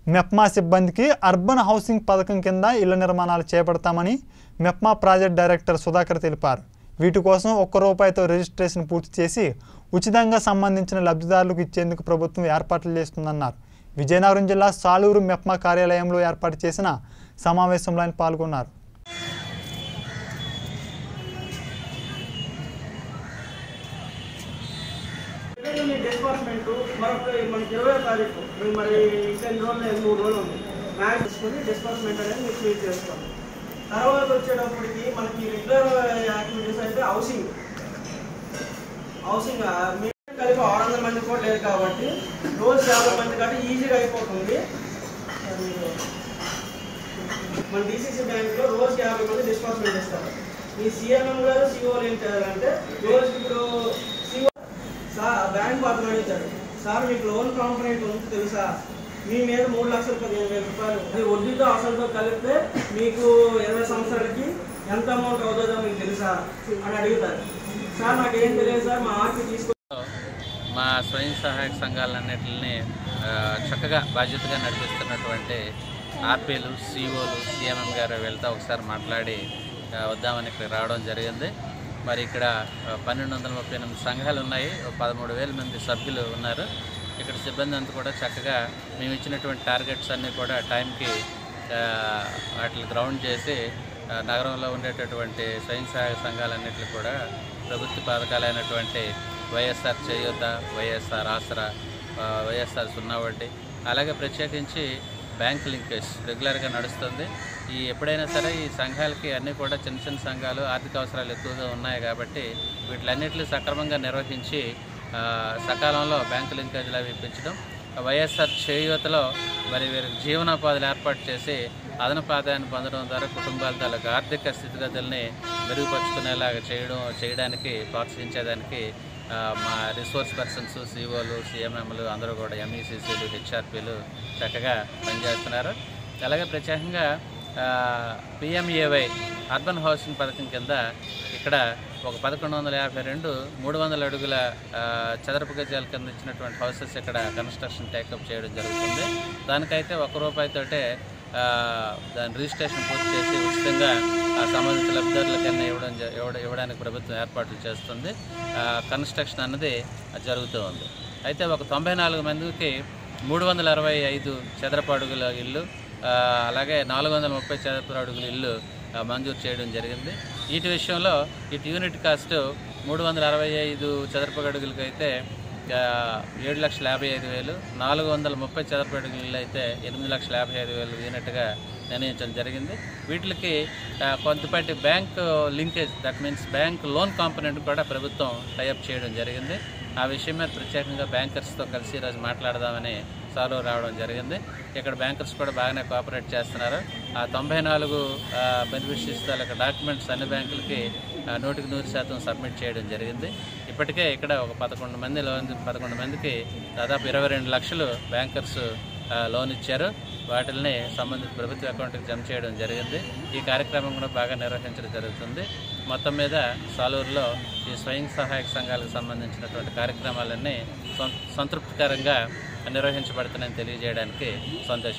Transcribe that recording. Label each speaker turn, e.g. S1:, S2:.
S1: మెప్మా సిబ్బందికి urban housing పథకం కింద ఇళ్ల నిర్మాణాలు చేపడతామని మెప్మా ప్రాజెక్ట్ డైరెక్టర్ సుధాకర్ తెలిపారు వీటి కోసం ఒక్క రూపాయితో రిజిస్ట్రేషన్ పూర్తి చేసి ఉచితంగా సంబంధించిన లబ్ధిదారులకు ఇచ్చేందుకు ప్రభుత్వం ఏర్పాట్లు చేస్తుందన్నారు విజయనగరం జిల్లా సాలూరు మెప్మా కార్యాలయంలో ఏర్పాటు చేసిన సమావేశంలో ఆయన పాల్గొన్నారు
S2: ఇదే మీ డిస్బర్స్మెంట్ మరొక మనకి ఇరవై తారీఖు మేము మరి ఇంకా ఎన్ని రోజులు లేదు, మూడు రోజులు ఉంది మ్యాచ్ తీసుకుని డిస్బర్స్మెంట్ అనేది మీకు క్లియర్ చేస్తాం తర్వాత వచ్చేటప్పటికి మనకి రెగ్యులర్ యాక్టివిటీస్ అయితే హౌసింగ్ హౌసింగ్ ఆ, మేము కలిపి ఆరు వందల మంది కూడా లేదు కాబట్టి రోజు యాభై మంది కాబట్టి ఈజీగా అయిపోతుంది మన డిసిసి బ్యాంక్లో రోజు యాభై మంది డిస్బర్స్మెంట్ ఇస్తారు ఈ సిఎంఎం గారు సిఓలు ఏం చేయాలంటే రోజుకి ఇప్పుడు సిఓ సార్ బ్యాంక్ అతను అడుగుతాడు సార్ మీకు లోన్ కాంపనెంట్ ఉంది తెలుసా మీ మీద మూడు లక్షల పదిహేను వేల రూపాయలు అది వడ్డీతో అసలుతో కలిపితే మీకు ఇరవై సంవత్సరాలకి ఎంత అమౌంట్ అవుతుందో మీకు తెలుసా అని అడుగుతారు సార్ నాకు ఏం తెలియదు సార్ మా ఆర్టీ తీసుకు
S3: మా స్వయం సహాయక సంఘాలన్నింటిని ఆ, చక్కగా బాధ్యతగా నడిపిస్తున్నటువంటి ఆర్పీలు సిఓలు సిఎంఎం గారు వెళ్తా ఒకసారి మాట్లాడి ఆ, వద్దామని ఇక్కడ రావడం జరిగింది మరి ఇక్కడ ఆ, పన్నెండు వందల ముప్పై ఎనిమిది సంఘాలు ఉన్నాయి ఒక పదమూడు వేల మంది సభ్యులు ఉన్నారు ఇక్కడ సిబ్బంది అంతా కూడా చక్కగా మేము ఇచ్చినటువంటి టార్గెట్స్ అన్నీ కూడా టైంకి ఆ, వాటిని గ్రౌండ్ చేసి ఆ, నగరంలో ఉండేటటువంటి స్వయం సహాయక సంఘాలన్నింటినీ కూడా ప్రభుత్వ పథకాలైనటువంటి వైఎస్ఆర్ చేయూత వైఎస్ఆర్ ఆసరా ఆ, వైఎస్ఆర్ సున్నా వడ్డీ అలాగే ప్రత్యేకించి బ్యాంక్ లింకేజ్ రెగ్యులర్గా నడుస్తుంది ఈ ఎప్పుడైనా సరే ఈ సంఘాలకి అన్నీ కూడా చిన్న చిన్న సంఘాలు ఆర్థిక అవసరాలు ఎక్కువగా ఉన్నాయి కాబట్టి వీటిలన్నింటినీ సక్రమంగా నిర్వహించి ఆ, సకాలంలో బ్యాంకు లింకేజీలు అవి ఇప్పించడం వైఎస్ఆర్ చేయూతలో మరి వీరికి జీవనోపాధులు ఏర్పాటు చేసి అదనపు ఆదాయాన్ని పొందడం ద్వారా కుటుంబాల తాలూకు ఆర్థిక స్థితిగతుల్ని మెరుగుపరుచుకునేలాగా చేయడం చేయడానికి ప్రోత్సహించేదానికి ఆ, మా రిసోర్స్ పర్సన్స్ సిఓలు సిఎంఎంలు అందరూ కూడా ఎంఈసీసీలు హెచ్ఆర్పీలు చక్కగా పనిచేస్తున్నారు అలాగే ప్రత్యేకంగా పిఎంఏవై అర్బన్ హౌసింగ్ పథకం కింద ఇక్కడ ఒక పదకొండు వందల యాభై రెండు మూడు వందల అడుగుల ఆ, చదరపు గజాల కింద ఇచ్చినటువంటి హౌసెస్ ఇక్కడ కన్స్ట్రక్షన్ టేకప్ చేయడం జరుగుతుంది దానికైతే ఒక రూపాయితోటే ఆ, దాని రిజిస్ట్రేషన్ పూర్తి చేసి ఉచితంగా ఆ సంబంధిత లబ్ధిదారులకన్నా ఇవ్వడం జ- ఇవ్వడ- ఇవ్వడానికి ప్రభుత్వం ఏర్పాట్లు చేస్తుంది ఆ, కన్స్ట్రక్షన్ అన్నది జరుగుతూ ఉంది అయితే ఒక తొంభై నాలుగు మందికి మూడు వందల అరవై ఐదు చదరపు అడుగుల ఇల్లు ఆ, అలాగే నాలుగు వందల ముప్పై చదరపు అడుగుల ఇల్లు ఆ, మంజూరు చేయడం జరిగింది వీటి విషయంలో ఇటు యూనిట్ కాస్ట్ మూడు వందల అరవై ఐదు చదరపు అడుగులకి అయితే ఆ, ఏడు లక్షల యాభై ఐదు వేలు నాలుగు వందల ముప్పై చదరపు అడుగులు ఇల్లు అయితే ఎనిమిది లక్షల యాభై ఐదు వేలు యూనిట్గా నిర్ణయించడం జరిగింది వీటికి ఆ, కొంతపాటి bank linkage that means bank loan component కూడా ప్రభుత్వం టైఅప్ చేయడం జరిగింది ఆ విషయం మీద ప్రత్యేకంగా బ్యాంకర్స్తో కలిసి ఈరోజు మాట్లాడదామని సాల్వ్ రావడం జరిగింది ఇక్కడ బ్యాంకర్స్ కూడా బాగానే కోఆపరేట్ చేస్తున్నారు ఆ తొంభై నాలుగు బెనిఫిషరీస్ తాలూకా డాక్యుమెంట్స్ అన్ని బ్యాంకులకి ఆ, నూటికి నూరు శాతం సబ్మిట్ చేయడం జరిగింది ఇప్పటికే ఇక్కడ ఒక పదకొండు మంది లోన్ పదకొండు మందికి దాదాపు ఇరవై రెండు లక్షలు బ్యాంకర్స్ ఆ, లోన్ ఇచ్చారు వాటిని సంబంధిత ప్రభుత్వ అకౌంట్కి జమ చేయడం జరిగింది ఈ కార్యక్రమం కూడా బాగా నిర్వహించడం జరుగుతుంది మొత్తం మీద సాలూరులో ఈ స్వయం సహాయక సంఘాలకు సంబంధించినటువంటి కార్యక్రమాలన్నీ సం- సంతృప్తికరంగా నిర్వహించబడుతున్నాయని తెలియజేయడానికి సంతోషం